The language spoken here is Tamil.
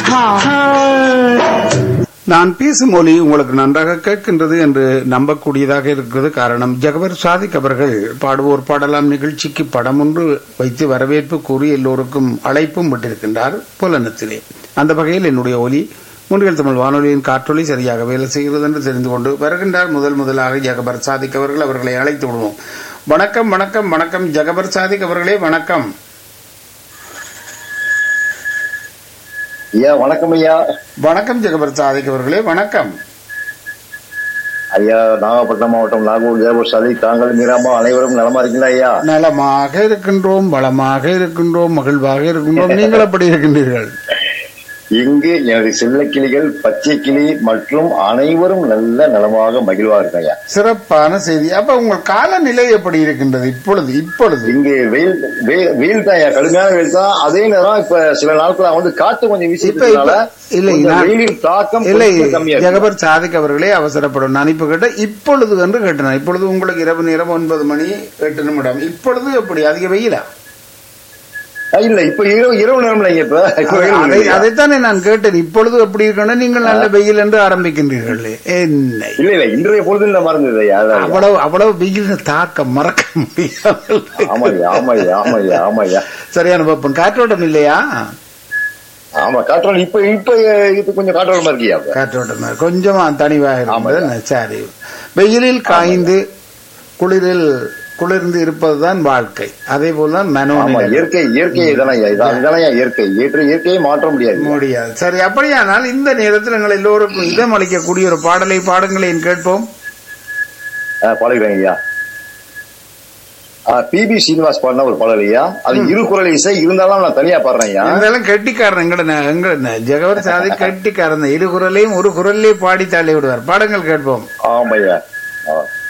நான் பேசும் மொழி உங்களுக்கு நன்றாக கேட்கின்றது என்று நம்பக்கூடியதாக இருக்கிறது காரணம் ஜகவர் சாதிக் அவர்கள் பாடுவோர் பாடலாம் நிகழ்ச்சிக்கு படம் ஒன்று வைத்து வரவேற்பு கூறி எல்லோருக்கும் அழைப்பும் விட்டிருக்கின்றார் புலனத்திலே அந்த வகையில் என்னுடைய ஒலி முன்னில் தமிழ் வானொலியின் காற்றொலி சரியாக வேலை செய்கிறது என்று தெரிந்து கொண்டு வருகின்றார் முதல் முதலாக ஜகபர் சாதிக் அவர்கள் அவர்களை அழைத்து விடுவோம் வணக்கம் வணக்கம் வணக்கம் ஜகபர் சாதிக் அவர்களே வணக்கம் ஐயா வணக்கம் ஐயா வணக்கம் ஜெகபர் சாதிக் அவர்களே வணக்கம் ஐயா நாகப்பட்டினம் மாவட்டம் நாகூர் ஜெயபூர் சாதி தாங்கள் மீராமா அனைவரும் நலமா இருக்கீங்களா ஐயா நலமாக இருக்கின்றோம் வளமாக இருக்கின்றோம் மகிழ்வாக இருக்கின்றோம் நீங்கள் எப்படி இருக்கின்றீர்கள் இங்கு எனது செல்ல கிளிகள் பச்சை கிளி மற்றும் அனைவரும் நல்ல நலமாக மகிழ்வா இருக்காங்க ஐயா சிறப்பான செய்தி அப்ப உங்கள் காலநிலை எப்படி இருக்கின்றது இப்பொழுது இப்பொழுது இங்கு வெயில் வெயில் வெயில் தான் ஐயா கடுமையான வெயில் தான் அதே நேரம் இப்ப சில நாட்களா வந்து காத்து கொஞ்சம் இப்ப வீசிட்டதுனால இப்ப இல்லை கொஞ்சம் நான்- வெயிலின் தாக்கம் இல்லை கொஞ்சம் கம்மியா இருக்கு. ஜெகபர் சாதிக் அவர்களே அவசரப்படும் நான் இப்ப கேட்ட இப்பொழுது என்று கேட்டேன் இப்பொழுது உங்களுக்கு இரவு நேரம் ஒன்பது மணி எட்டு நிமிடம் இப்பொழுது எப்படி அதிக வெயிலா ஆ, இல்ல இப்ப இரவு இரவு நேரம் இல்லைங்க இப்ப இப்ப வெயில் அதை இல்லையா? அதைத்தானே நான் கேட்டேன் இப்பொழுது எப்படி இருக்கணும் நீங்கள் நல்ல வெயில் என்று ஆரம்பிக்கின்றீர்கள் என்னை இல்ல இல்ல இன்றைய பொழுதுல மறந்தது ஐயா அதான் ஐயா. அவ்வளவு அவ்வளவு வெயில் தாக்கம் மறக்க முடியாமல் ஆமாய்யா ஆமாய்யா ஆமாய்யா ஆமாய்யா சரியான பாப்பன் காற்றோட்டம் இல்லையா ஆமா காற்றோட்டம் இப்ப இப்ப இது கொஞ்சம் காற்றோட்டமா இருக்கியா இப்ப? காற்றோட்டம் கொஞ்சமா தனிவாக ஆமாய்யா. இருந்தது சரி வெயிலில் காய்ந்து குளிரில் குளிர்ந்து இருப்பதுதான் வாழ்க்கை அதே போலதான் ஆமா மனோநிலை இயற்கை இயற்கை இதெல்லாம் இதான் இதெல்லாம் இயற்கை இயற்கை இயற்கையை மாற்ற முடியாது முடியாது சரி அப்படியானால் இந்த நேரத்தில் எங்கள் எல்லோருக்கும் இதம் அளிக்கக்கூடிய ஒரு பாடலை பாடுங்களேன் கேட்போம் ஆ, பாடுகிறேன் ஐயா பிபி சீனிவாஸ் பாடின ஒரு பாடல் ஐயா அது இரு குரல் இசை இருந்தாலும் நான் தனியா பாடுறேன் ஐயா இருந்தாலும் கெட்டிக்காரன் எங்கட எங்க ஜெகவர் சாதி கெட்டிக்காரன் தான். இரு குரலையும் ஒரு குரல்லே பாடி தள்ளி விடுவார் பாடங்கள் கேட்போம் ஆமா ஐயா ஆ.